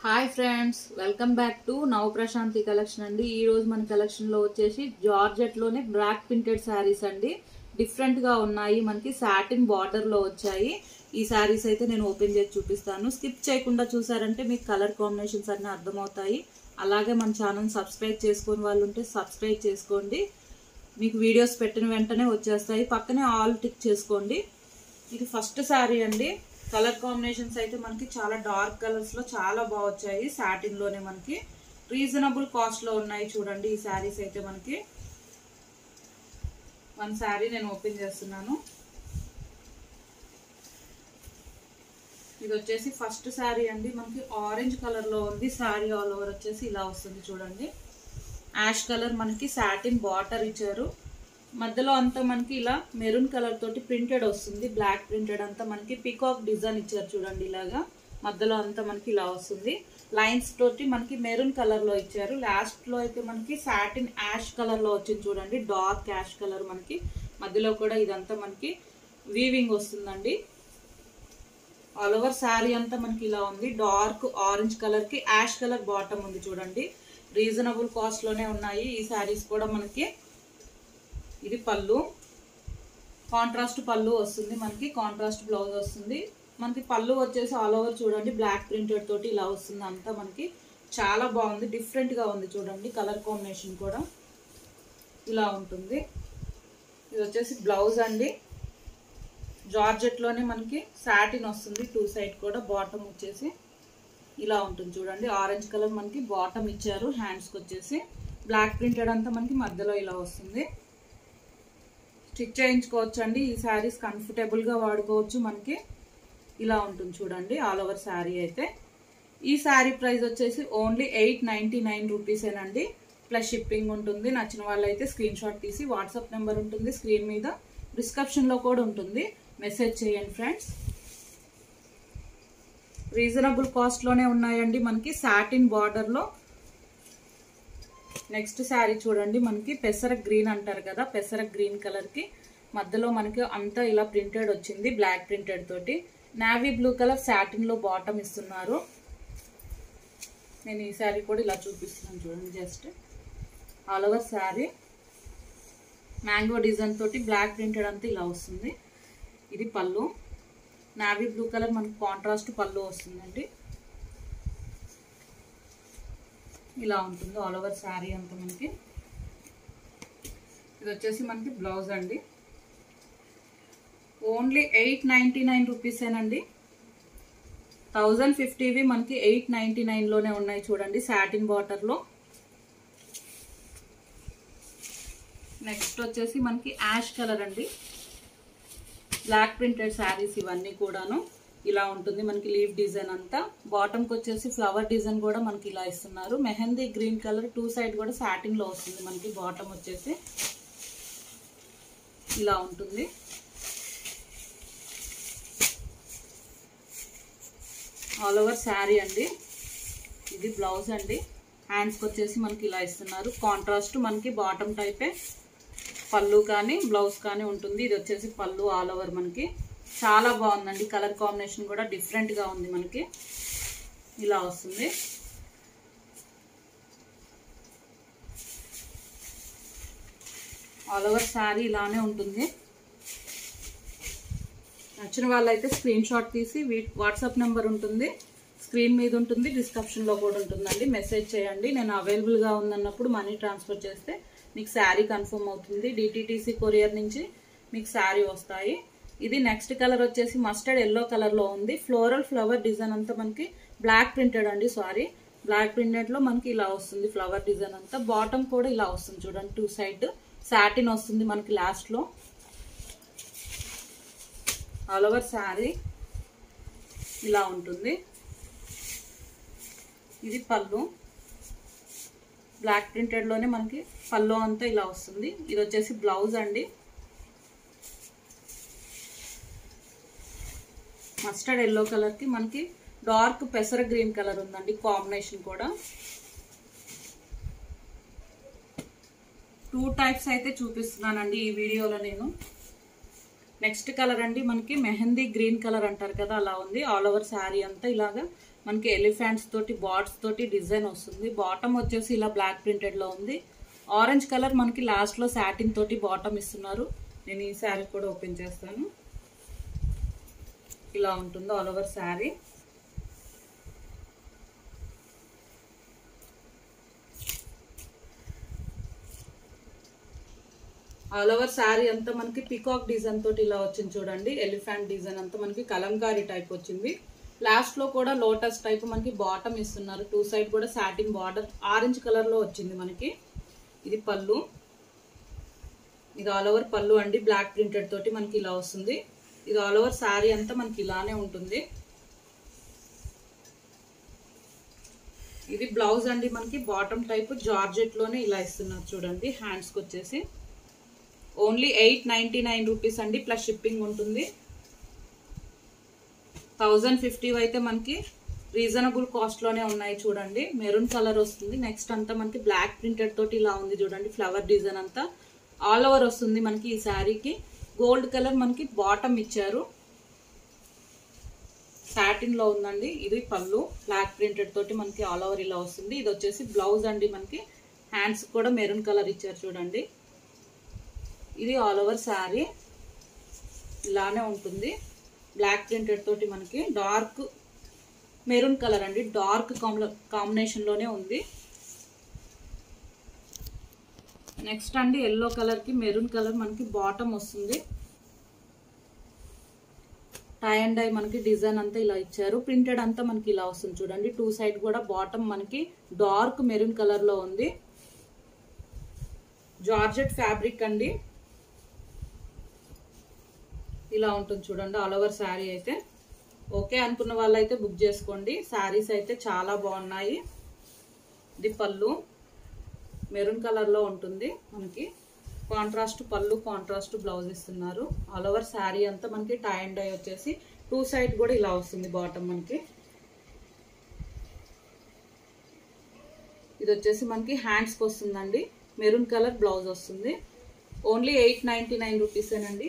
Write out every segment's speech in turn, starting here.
hi friends welcome back to Nava Prashanti collection అండి ఈ రోజు మన కలెక్షన్ లో వచ్చేసి జార్జెట్ లోనే బ్లాక్ ప్రింటెడ్ శారీస్ అండి డిఫరెంట్ గా ఉన్నాయి మనకి సాటిన్ బార్డర్ లో వచ్చాయి ఈ శారీస్ అయితే నేను ఓపెన్ చేసి చూపిస్తాను స్కిప్ చేయకుండా చూసారంటే మీకు కలర్ కాంబినేషన్స్ అన్ని అర్థమవుతాయి అలాగే మన ఛానల్ సబ్స్క్రైబ్ చేసుకుని వాళ్ళు ఉంటే సబ్స్క్రైబ్ చేసుకోండి మీకు వీడియోస్ పెట్టిన వెంటనే వచ్చేస్తాయి పక్కనే ఆల్ టిక్ చేసుకోండి ఇది ఫస్ట్ శారీ అండి కలర్ కాంబినేషన్స్ అయితే మనకి చాలా డార్క్ కలర్స్ లో చాలా బాగా వచ్చాయి సాటిన్ లోనే మనకి రీజనబుల్ కాస్ట్ లో ఉన్నాయి చూడండి ఈ శారీస్ అయితే మనకి వన్ శారీ నేను ఓపెన్ చేస్తున్నాను ఇది వచ్చేసి ఫస్ట్ శారీ అండి మనకి ఆరెంజ్ కలర్ లో ఉంది శారీ ఆల్ ఓవర్ వచ్చేసి ఇలా వస్తుంది చూడండి యాష్ కలర్ మనకి సాటిన్ బార్డర్ ఇచ్చారు మధ్యలో అంతా మనకి ఇలా మెరూన్ కలర్ తోటి ప్రింటెడ్ వస్తుంది బ్లాక్ ప్రింటెడ్ అంతా మనకి పికాక్ డిజైన్ ఇచ్చారు చూడండి ఇలాగా మధ్యలో అంతా మనకి ఇలా వస్తుంది లైన్స్ తోటి మనకి మెరూన్ కలర్ లో ఇచ్చారు లాస్ట్ లో అయితే మనకి సాటిన్ యాష్ కలర్ లో వచ్చింది చూడండి డార్క్ యాష్ కలర్ మనకి మధ్యలో కూడా ఇదంతా మనకి వీవింగ్ వస్తుందండి ఆల్ ఓవర్ శారీ అంతా మనకి ఇలా ఉంది డార్క్ ఆరెంజ్ కలర్ కి యాష్ కలర్ బాటమ్ ఉంది చూడండి రీజనబుల్ కాస్ట్ లోనే ఉన్నాయి ఈ శారీస్ కూడా మనకి ఇది పళ్ళు కాంట్రాస్ట్ పళ్ళు వస్తుంది మనకి కాంట్రాస్ట్ బ్లౌజ్ వస్తుంది మనకి పళ్ళు వచ్చేసి ఆల్ ఓవర్ చూడండి బ్లాక్ ప్రింటెడ్ తోటి ఇలా వస్తుంది అంతా మనకి చాలా బాగుంది డిఫరెంట్ గా ఉంది చూడండి కలర్ కాంబినేషన్ కూడా ఇలా ఉంటుంది ఇది వచ్చేసి బ్లౌజ్ అండి జార్జెట్ లోనే మనకి సాటిన్ వస్తుంది టూ సైడ్ కూడా బాటమ్ వచ్చేసి ఇలా ఉంటుంది చూడండి ఆరెంజ్ కలర్ మనకి బాటమ్ ఇచ్చారు హ్యాండ్స్కి వచ్చేసి బ్లాక్ ప్రింటెడ్ అంతా మనకి మధ్యలో ఇలా వస్తుంది స్టిచ్ చేయించుకోవచ్చు అండి ఈ శారీస్ కంఫర్టబుల్గా వాడుకోవచ్చు మనకి ఇలా ఉంటుంది చూడండి ఆల్ ఓవర్ శారీ అయితే ఈ శారీ ప్రైస్ వచ్చేసి ఓన్లీ ఎయిట్ నైంటీ నైన్ రూపీసేనండి ప్లస్ షిప్పింగ్ ఉంటుంది నచ్చిన వాళ్ళైతే స్క్రీన్ షాట్ తీసి వాట్సాప్ నెంబర్ ఉంటుంది స్క్రీన్ మీద డిస్క్రిప్షన్లో కూడా ఉంటుంది మెసేజ్ చేయండి ఫ్రెండ్స్ రీజనబుల్ కాస్ట్లోనే ఉన్నాయండి మనకి సాటిన్ బార్డర్లో నెక్స్ట్ శారీ చూడండి మనకి పెసర గ్రీన్ అంటారు కదా పెసర గ్రీన్ కలర్కి మధ్యలో మనకి అంతా ఇలా ప్రింటెడ్ వచ్చింది బ్లాక్ ప్రింటెడ్ తోటి నావీ బ్లూ కలర్ సాటిన్లో బాటమ్ ఇస్తున్నారు నేను ఈ శారీ కూడా ఇలా చూపిస్తున్నాను చూడండి just all over sari mango design తోటి బ్లాక్ ప్రింటెడ్ అంతా ఇలా వస్తుంది ఇది పళ్ళు నావీ బ్లూ కలర్ మనకి కాంట్రాస్ట్ పళ్ళు వస్తుందండి ఇలా ఉంటుంది ఆల్ ఓవర్ శారీ అంతా మనకి ఇది వచ్చేసి మనకి బ్లౌజ్ అండి ఓన్లీ ఎయిట్ నైంటీ నైన్ రూపీసేనండి థౌజండ్ ఫిఫ్టీవి మనకి ఎయిట్ నైంటీ నైన్లోనే ఉన్నాయి చూడండి సాటిన్ బాటర్లో నెక్స్ట్ వచ్చేసి మనకి యాష్ కలర్ అండి బ్లాక్ ప్రింటెడ్ శారీస్ ఇవన్నీ కూడాను ఇలా ఉంటుంది మనకి లీవ్ డిజైన్ అంతా బాటమ్కి వచ్చేసి ఫ్లవర్ డిజైన్ కూడా మనకి ఇలా ఇస్తున్నారు mehndi green colour two side కూడా సాటిన్ లో వస్తుంది మనకి బాటమ్ వచ్చేసి ఇలా ఉంటుంది ఆల్ ఓవర్ శారీ అండి ఇది బ్లౌజ్ అండి హ్యాండ్స్కి వచ్చేసి మనకి ఇలా ఇస్తున్నారు కాంట్రాస్ట్ మనకి బాటమ్ టైపే పళ్ళు కానీ బ్లౌజ్ కానీ ఉంటుంది ఇది వచ్చేసి పళ్ళు ఆల్ ఓవర్ మనకి చాలా బాగుందండి కలర్ కాంబినేషన్ కూడా డిఫరెంట్గా ఉంది మనకి ఇలా వస్తుంది ఆల్ ఓవర్ శారీ ఇలానే ఉంటుంది నచ్చిన వాళ్ళైతే స్క్రీన్ షాట్ తీసి వాట్సాప్ నెంబర్ ఉంటుంది స్క్రీన్ మీద ఉంటుంది డిస్క్రిప్షన్లో కూడా ఉంటుందండి మెసేజ్ చేయండి నేను అవైలబుల్గా ఉందన్నప్పుడు మనీ ట్రాన్స్ఫర్ చేస్తే మీకు శారీ కన్ఫర్మ్ అవుతుంది డిటీటీసీ కొరియర్ నుంచి మీకు శారీ వస్తాయి ఇది నెక్స్ట్ కలర్ వచ్చేసి మస్టర్డ్ ఎల్లో కలర్లో ఉంది ఫ్లోరల్ ఫ్లవర్ డిజైన్ అంతా మనకి బ్లాక్ ప్రింటెడ్ అండి సారీ బ్లాక్ ప్రింటెడ్లో మనకి ఇలా వస్తుంది ఫ్లవర్ డిజైన్ అంతా బాటమ్ కూడా ఇలా వస్తుంది చూడండి టూ సైడ్ సాటిన్ వస్తుంది మనకి లాస్ట్లో ఆల్ ఓవర్ శారీ ఇలా ఉంటుంది ఇది పళ్ళు బ్లాక్ ప్రింటెడ్లోనే మనకి పళ్ళు అంతా ఇలా వస్తుంది ఇది వచ్చేసి బ్లౌజ్ అండి మస్టర్డ్ ఎల్లో కలర్కి మనకి డార్క్ పెసర గ్రీన్ కలర్ ఉందండి కాంబినేషన్ కూడా టూ టైప్స్ అయితే చూపిస్తున్నానండి ఈ వీడియోలో నేను నెక్స్ట్ కలర్ అండి మనకి మెహందీ గ్రీన్ కలర్ అంటారు కదా అలా ఉంది ఆల్ ఓవర్ శారీ అంతా ఇలాగా మనకి ఎలిఫెంట్స్ తోటి బాట్స్ తోటి డిజైన్ వస్తుంది బాటమ్ వచ్చేసి ఇలా బ్లాక్ ప్రింటెడ్ లో ఉంది ఆరెంజ్ కలర్ మనకి లాస్ట్ లో సాటిన్ తోటి బాటమ్ ఇస్తున్నారు నేను ఈ శారీ కూడా ఓపెన్ చేస్తాను ఇలా ఉంటుంది all over sari all over sari అంతా మనకి పికాక్ డిజైన్ తోటి ఇలా వచ్చింది చూడండి ఎలిఫెంట్ డిజైన్ అంతా మనకి కలంకారీ టైప్ వచ్చింది లాస్ట్ లో కూడా లోటస్ టైప్ మనకి బాటమ్ ఇస్తున్నారు టూ సైడ్ కూడా సాటిన్ బార్డర్ ఆరెంజ్ కలర్ లో వచ్చింది మనకి ఇది పళ్ళు ఇది ఆల్ ఓవర్ పళ్ళు అండి బ్లాక్ ప్రింటెడ్ తోటి మనకి ఇలా వస్తుంది ఇది ఆల్ ఓవర్ శారీ అంతా మనకి ఇలానే ఉంటుంది ఇది బ్లౌజ్ అండి మనకి బాటమ్ టైప్ జార్జెట్ లోనే ఇలా ఇస్తున్నారు చూడండి హ్యాండ్స్కి వచ్చేసి only eight ninety nine rupees అండి ప్లస్ షిప్పింగ్ ఉంటుంది థౌజండ్ ఫిఫ్టీ అయితే మనకి రీజనబుల్ కాస్ట్లోనే ఉన్నాయి చూడండి మెరూన్ కలర్ వస్తుంది నెక్స్ట్ అంతా మనకి బ్లాక్ ప్రింటెడ్ తోటి ఇలా ఉంది చూడండి ఫ్లవర్ డిజైన్ అంతా ఆల్ ఓవర్ వస్తుంది మనకి ఈ శారీకి గోల్డ్ కలర్ మనకి బాటమ్ ఇచ్చారు సాటిన్ లో ఉందండి ఇది పళ్ళు బ్లాక్ ప్రింటెడ్ తోటి మనకి ఆల్ ఓవర్ ఇలా వస్తుంది ఇది వచ్చేసి బ్లౌజ్ అండి మనకి హ్యాండ్స్ కూడా మెరూన్ కలర్ ఇచ్చారు చూడండి ఇది ఆల్ ఓవర్ శారీ ఇలానే ఉంటుంది బ్లాక్ ప్రింటెడ్ తోటి మనకి డార్క్ మెరూన్ కలర్ అండి డార్క్ కాంబినేషన్ లోనే ఉంది నెక్స్ట్ అండి ఎల్లో కలర్ కి మెరూన్ కలర్ మనకి బాటమ్ వస్తుంది టై అండ్ డై మనకి డిజైన్ అంతా ఇలా ఇచ్చారు ప్రింటెడ్ అంతా మనకి ఇలా వస్తుంది చూడండి టూ సైడ్ కూడా బాటమ్ మనకి డార్క్ మెరూన్ కలర్ లో ఉంది జార్జెట్ ఫ్యాబ్రిక్ అండి ఇలా ఉంటుంది చూడండి ఆల్ ఓవర్ శారీ అయితే ఓకే అనుకున్న వాళ్ళైతే బుక్ చేసుకోండి శారీస్ అయితే చాలా బాగున్నాయి ఇది పళ్ళు మెరూన్ కలర్లో ఉంటుంది మనకి కాంట్రాస్ట్ పళ్ళు కాంట్రాస్ట్ బ్లౌజ్ ఇస్తున్నారు ఆల్ ఓవర్ శారీ అంతా మనకి టై అండ్ డై వచ్చేసి టూ సైడ్ కూడా ఇలా వస్తుంది బాటమ్ మనకి ఇది వచ్చేసి మనకి హ్యాండ్స్కి వస్తుందండి మెరూన్ కలర్ బ్లౌజ్ వస్తుంది ఓన్లీ ఎయిట్ నైంటీ నైన్ రూపీసేనండి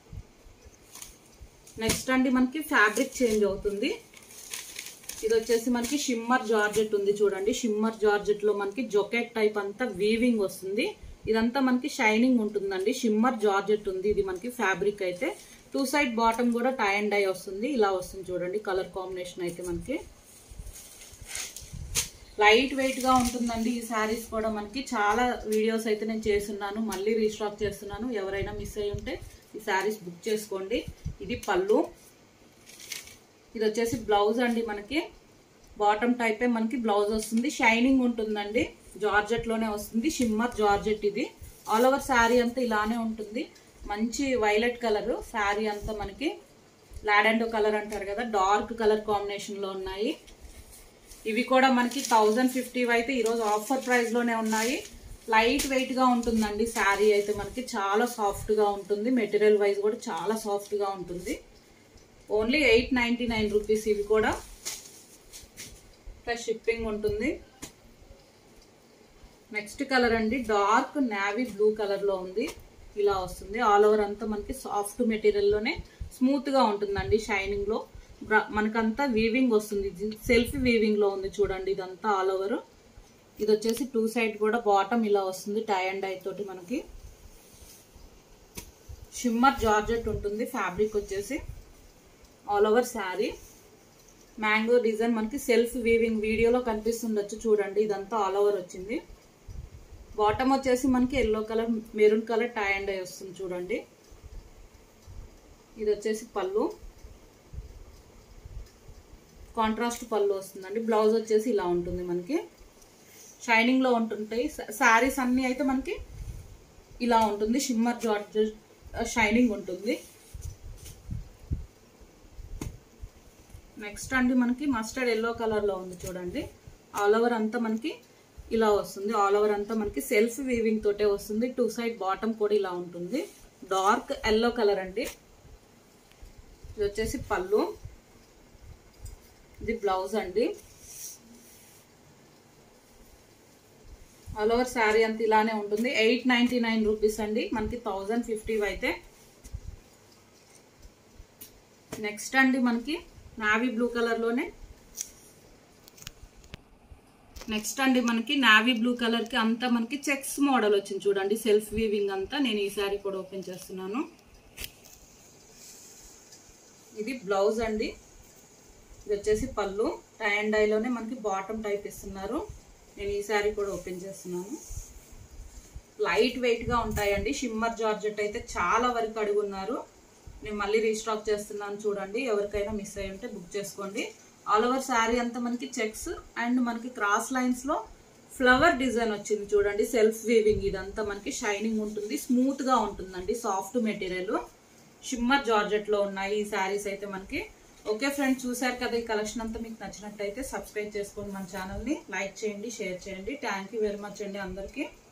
నెక్స్ట్ అండి మనకి ఫ్యాబ్రిక్ చేంజ్ అవుతుంది ఇది వచ్చేసి మనకి షిమ్మర్ జార్జెట్ ఉంది చూడండి షిమ్మర్ జార్జెట్ లో మనకి జొకెట్ టైప్ అంతా వీవింగ్ వస్తుంది ఇదంతా మనకి షైనింగ్ ఉంటుందండి షిమ్మర్ జార్జెట్ ఉంది ఇది మనకి ఫ్యాబ్రిక్ అయితే టూ సైడ్ బాటమ్ కూడా టై అండ్ డై వస్తుంది ఇలా వస్తుంది చూడండి కలర్ కాంబినేషన్ అయితే మనకి లైట్ వెయిట్ గా ఉంటుందండి ఈ శారీస్ కూడా మనకి చాలా వీడియోస్ అయితే నేను చేస్తున్నాను మళ్ళీ రీస్టాక్ చేస్తున్నాను ఎవరైనా మిస్ అయి ఉంటే ఈ శారీస్ బుక్ చేసుకోండి ఇది పళ్ళు ఇది వచ్చేసి బ్లౌజ్ అండి మనకి బాటమ్ టైపే మనకి బ్లౌజ్ వస్తుంది షైనింగ్ ఉంటుందండి జార్జెట్ లోనే వస్తుంది షిమ్మర్ జార్జెట్ ఇది ఆల్ ఓవర్ శారీ అంతా ఇలానే ఉంటుంది మంచి వైలెట్ కలర్ శారీ అంతా మనకి లాడెండో కలర్ అంటారు కదా డార్క్ కలర్ కాంబినేషన్ లో ఉన్నాయి ఇవి కూడా మనకి థౌజండ్ ఫిఫ్టీ అయితే ఈరోజు ఆఫర్ ప్రైస్ లోనే ఉన్నాయి లైట్ వెయిట్ గా ఉంటుందండి శారీ అయితే మనకి చాలా సాఫ్ట్ గా ఉంటుంది మెటీరియల్ వైజ్ కూడా చాలా సాఫ్ట్ గా ఉంటుంది only eight ninety nine rupees ఇవి కూడా ప్లస్ షిప్పింగ్ ఉంటుంది నెక్స్ట్ కలర్ అండి డార్క్ నావీ బ్లూ కలర్ లో ఉంది ఇలా వస్తుంది ఆల్ ఓవర్ అంతా మనకి సాఫ్ట్ మెటీరియల్ లోనే స్మూత్ గా ఉంటుందండి షైనింగ్ లో బ్ర- మనకంతా వీవింగ్ వస్తుంది సెల్ఫ్ వీవింగ్ లో ఉంది చూడండి ఇదంతా ఆల్ ఓవర్ ఇది వచ్చేసి టూ సైడ్ కూడా బాటమ్ ఇలా వస్తుంది టై అండ్ ఐ తోటి మనకి షిమ్మర్ జార్జెట్ ఉంటుంది ఫ్యాబ్రిక్ వచ్చేసి all over sari mango design మనకి సెల్ఫ్ వీవింగ్ వీడియోలో కనిపిస్తుండొచ్చు చూడండి ఇదంతా ఆల్ ఓవర్ వచ్చింది బాటమ్ వచ్చేసి మనకి yellow colour maroon colour tie and dye వస్తుంది చూడండి ఇది వచ్చేసి పళ్ళు కాంట్రాస్ట్ పళ్ళు వస్తుందండి బ్లౌజ్ వచ్చేసి ఇలా ఉంటుంది మనకి షైనింగ్ లో ఉంటుంటాయి శారీస్ అన్ని అయితే మనకి ఇలా ఉంటుంది షిమ్మర్ జార్జ్ షైనింగ్ ఉంటుంది నెక్స్ట్ అండి మనకి మస్టర్డ్ ఎల్లో కలర్ లో ఉంది చూడండి ఆల్ ఓవర్ అంతా మనకి ఇలా వస్తుంది ఆల్ ఓవర్ అంతా మనకి సెల్ఫ్ వీవింగ్ తోటే వస్తుంది టూ సైడ్ బాటమ్ కూడా ఇలా ఉంటుంది డార్క్ ఎల్లో కలర్ అండి ఇది వచ్చేసి పళ్ళు ఇది బ్లౌజ్ అండి ఆల్ ఓవర్ శారీ అంత ఇలానే ఉంటుంది ఎయిట్ నైన్టీ నైన్ రూపీస్ అండి మనకి థౌజండ్ ఫిఫ్టీ అయితే నెక్స్ట్ అండి మనకి నావీ బ్లూ కలర్ లోనే నెక్స్ట్ అండి మనకి నావీ బ్లూ కలర్ కి అంతా మనకి చెక్స్ మోడల్ వచ్చింది చూడండి సెల్ఫ్ వీవింగ్ అంతా నేను ఈ సారీ కూడా ఓపెన్ చేస్తున్నాను ఇది బ్లౌజ్ అండి ఇది వచ్చేసి పళ్ళు టై అండ్ డైలోనే మనకి బాటమ్ టైప్ ఇస్తున్నారు నేను ఈ సారీ కూడా ఓపెన్ చేస్తున్నాను లైట్ వెయిట్ గా ఉంటాయండి షిమ్మర్ జార్జెట్ అయితే చాలా వరకు అడుగున్నారు నేను మళ్ళీ రీస్టాక్ చేస్తున్నాను చూడండి ఎవరికైనా మిస్ అయ్యి ఉంటే బుక్ చేసుకోండి ఆల్ ఓవర్ శారీ అంతా మనకి చెక్స్ అండ్ మనకి క్రాస్ లైన్స్ లో ఫ్లవర్ డిజైన్ వచ్చింది చూడండి సెల్ఫ్ వీవింగ్ ఇదంతా మనకి షైనింగ్ ఉంటుంది స్మూత్ గా ఉంటుందండి సాఫ్ట్ మెటీరియల్ షిమ్మర్ జార్జెట్ లో ఉన్నాయి ఈ శారీస్ అయితే మనకి ఓకే ఫ్రెండ్స్ చూసారు కదా ఈ కలెక్షన్ అంతా మీకు నచ్చినట్టయితే సబ్స్క్రైబ్ చేసుకోండి మన ఛానల్ని లైక్ చేయండి షేర్ చేయండి థ్యాంక్ యూ వెరీ మచ్ అండి అందరికీ